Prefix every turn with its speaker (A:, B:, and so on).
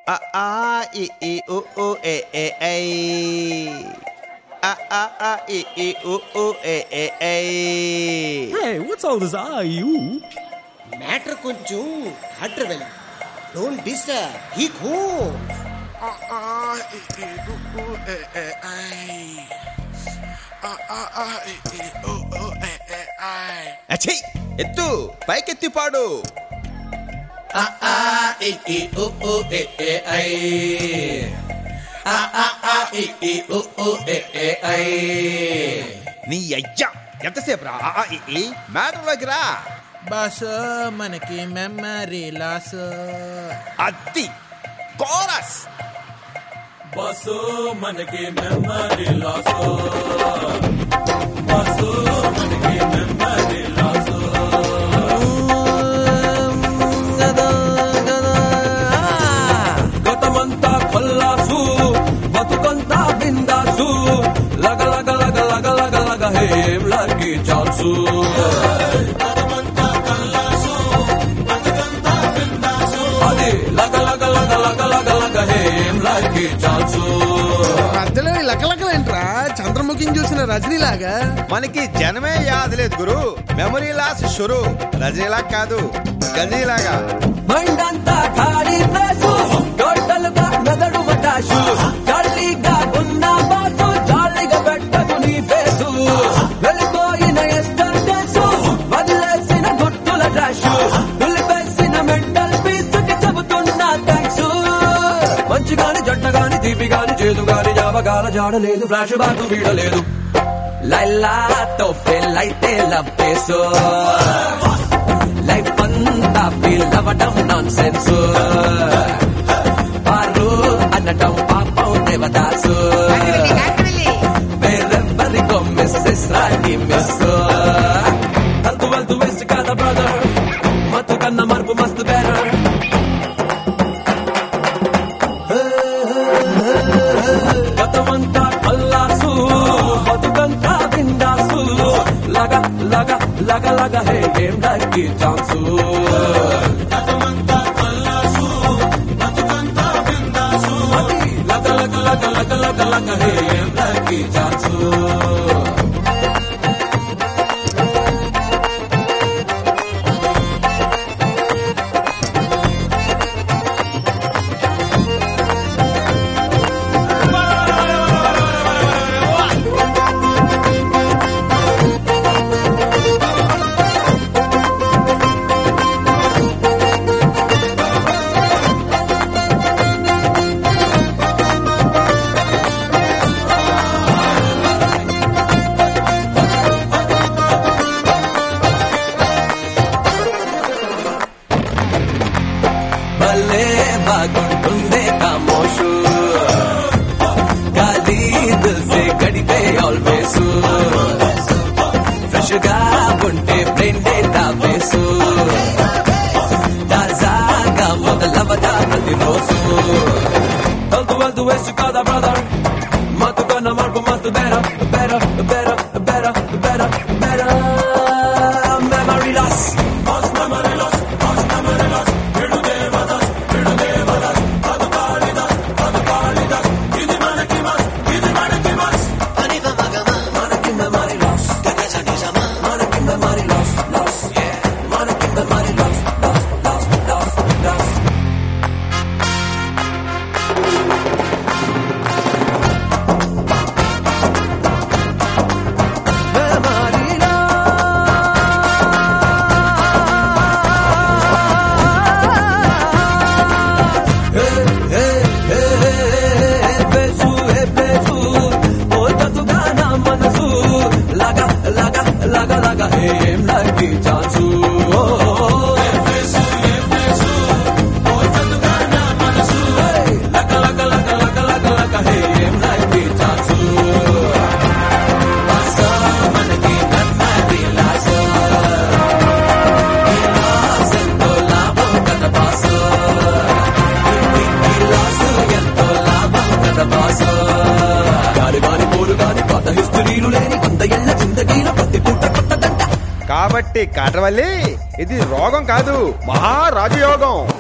A: A a i i u u e e e. A a a i i u u e e e.
B: Hey, what's all this ah you?
C: Matter కొంచెం harder వెళ్ళి don't disturb he go
A: అచ్చయ్ ఎత్తు పైకెత్తి పాడు నీ అయ్యా ఎంతసేపు రా ఆ, ఆ, ఈ, ఈ. మ్యాటర్లోకి రా
D: బస్ మనకి మెమరీ లాస్
A: అద్ది కోరస్
B: బస్సు మనకి మెమరీ లాస్ బస్సు మనకి మెమరీ లాస్ గతమంతా కొల్లాసు బతుకంతా బిందాసు లగ లగ లగ లగ లగ లగ హేం లగి చాల్సు అది లగ లగ లగ లగ లగ లగ హేం లగి చాల్సు
D: మధ్యలో ఈ లకలకలేంట్రా చంద్రముఖిని చూసిన రజనీలాగా
A: మనకి జనమే యాద లేదు గురు మెమరీ లాస్ షురు రజనీలా కాదు గజనీలాగా
B: మైండ్ అంతా ఖాళీ ప్లేసు టోటల్గా మెదడు మటాషు ఖాళీగా ఉన్న బాసు జాలీగా పెట్టకు నీ ఫేసు వెళ్ళిపోయిన ఎస్టర్డేసు వదిలేసిన గుర్తుల డాషు నిలిపేసిన మెంటల్ పీసుకి చెబుతున్నా థ్యాంక్స్ మంచి గాని జంట గాని తీపి గాని చేదు గాని జాబగాల జాడలేదు ఫ్లాష్ బ్యాక్ వీడలేదు లైలాతో ఫెల్ అయితే లవ్ కేసు లైఫ్ అంతా ఫీల్ అవ్వడం నాన్ సెన్స్ పారు అనటం పాపం దేవదాసు వేరెవ్వరికో మిస్సెస్ రాణి మిస్ వెళ్తూ వెళ్తూ వేస్ట్ కాదా బ్రదర్ మత్తు కన్నా మరుపు మస్తు బెటర్ గతమంతా కల్లాసు బతుకంతా బిందాసు లగ లగ లగ లగ హే ఏం లక్కి ఛాన్సు అది లగ లగ లగ లగ లగ లగ హే ఏం లక్కి ఛాన్సు భలే బాగుంటుందే కామోషు ఖాళీ దిల్ సే గడిపే ఆల్వేస్ ఫ్రెష్ గా ఉంటే బ్రెయిన్ డేటా బేసు తాజాగా మొదలవదా ప్రతిరోజు వెళ్తూ వెళ్తూ వేసు కాదా బ్రదర్ మత్తు కన్నా మార్పు మత్తు బెర బెర బెర బెర బెర బెర memory loss memory loss memory loss బేసు ఏ బేసు ఓ చదుగా నా మనసు లగా లగా లగా లగా ఏం లగి చాన్సు లగ లగ లగ లగ లగ లగ ఏం లగి చాన్సు బాసా మనకి నన్నది లాసా ఈ లాసెంతో లాభం కదా బాసా లాసు ఎంతో లాభం కదా బాసా గాలి గాని పోరు గాని కొత్త హిస్టరీలు లేని కొంత ఎళ్ళ జిందగీల ప్రతి పూట కొత్తదంట
A: కాబట్టి కాటవల్లి ఇది రోగం కాదు మహారాజయోగం